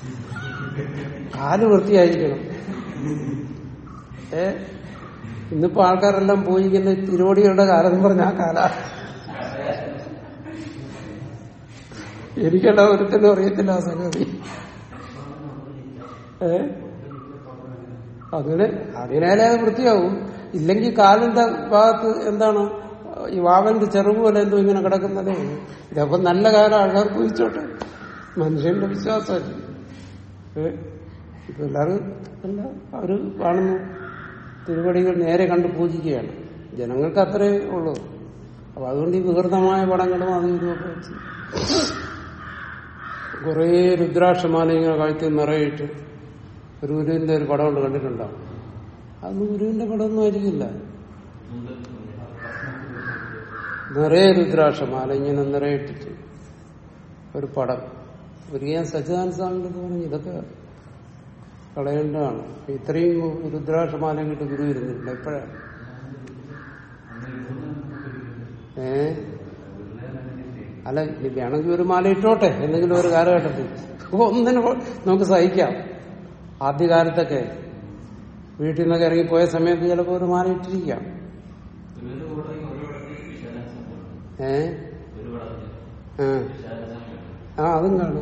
കാല് വൃത്തിയായിരിക്കണം ഏ ഇന്നിപ്പോ ആൾക്കാരെല്ലാം പോയിരിക്കുന്ന തിരുവടികളുടെ കാലം എന്ന് പറഞ്ഞ ആ കാല എനിക്കല്ല ഒരുത്തനും അറിയത്തില്ല ആ സംഗതി ഏ അങ്ങനെ അതിനാലേ അത് വൃത്തിയാവും ഇല്ലെങ്കിൽ കാലിന്റെ ഭാഗത്ത് എന്താണ് ഈ വാവന്റെ ചെറുവ് പോലെ എന്തോ ഇങ്ങനെ കിടക്കുന്നതേ ഇതപ്പം നല്ല കാലം ആൾക്കാർ കുഴിച്ചോട്ടെ മനുഷ്യന്റെ വിശ്വാസമല്ലേ ഏ? ഇപ്പൊ എല്ലാവരും അല്ല അവര് കാണുന്നു തിരുവടികൾ നേരെ കണ്ട് പൂജിക്കുകയാണ് ജനങ്ങൾക്ക് അത്രേ ഉള്ളൂ അപ്പൊ അതുകൊണ്ട് ഈ വികൃതമായ പടങ്ങളും അതും ഇതുമൊക്കെ വെച്ച് കുറേ രുദ്രാക്ഷമാല ഇങ്ങനെ കഴുത്തിൽ നിറയിട്ട് ഒരു ഗുരുവിന്റെ ഒരു പടം കൊണ്ട് കണ്ടിട്ടുണ്ടാവും അതൊന്നും ഗുരുവിന്റെ പടമൊന്നും ആയിരിക്കില്ല നിറയെ രുദ്രാക്ഷമാല ഇങ്ങനെ നിറയിട്ടിട്ട് ഒരു പടം ഒരിക്കൽ സച്ചിദാനന്ദ സ്വാമിയുടെ പറഞ്ഞു ഇതൊക്കെ കളയേണ്ടതാണ് ഇത്രയും രുദ്രാക്ഷമാല കിട്ട് ഗുരു ഇരുന്നില്ല എപ്പോഴാണ് ഏ അല്ല ഇനി വേണമെങ്കിൽ ഒരു മാല ഇട്ടോട്ടെ എന്തെങ്കിലും ഒരു കാലഘട്ടത്തിൽ ഒന്നിനും നമുക്ക് സഹിക്കാം ആദ്യകാലത്തൊക്കെ വീട്ടിൽ നിന്നൊക്കെ ഇറങ്ങിപ്പോയ സമയത്ത് ചിലപ്പോൾ ഒരു മാല ഇട്ടിരിക്കാം ഒരു കൂടെ ഒരു പടത്തിൽ വിശാലാസം ഏ ഒരു പടത്തിൽ ആ. വിശാലാസം ആ അതും കാണും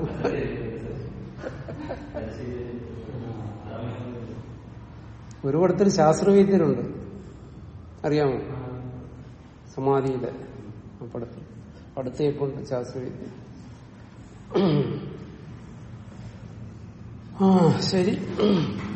ഒരു പടത്തിൽ ശാസ്ത്രവൈദ്യരുണ്ട് അറിയാമോ സമാധിയിലെ ആ പടത്തിൽ പടത്തേപ്പുണ്ട് ശാസ്ത്രവൈദ്യൻ ആ ശരി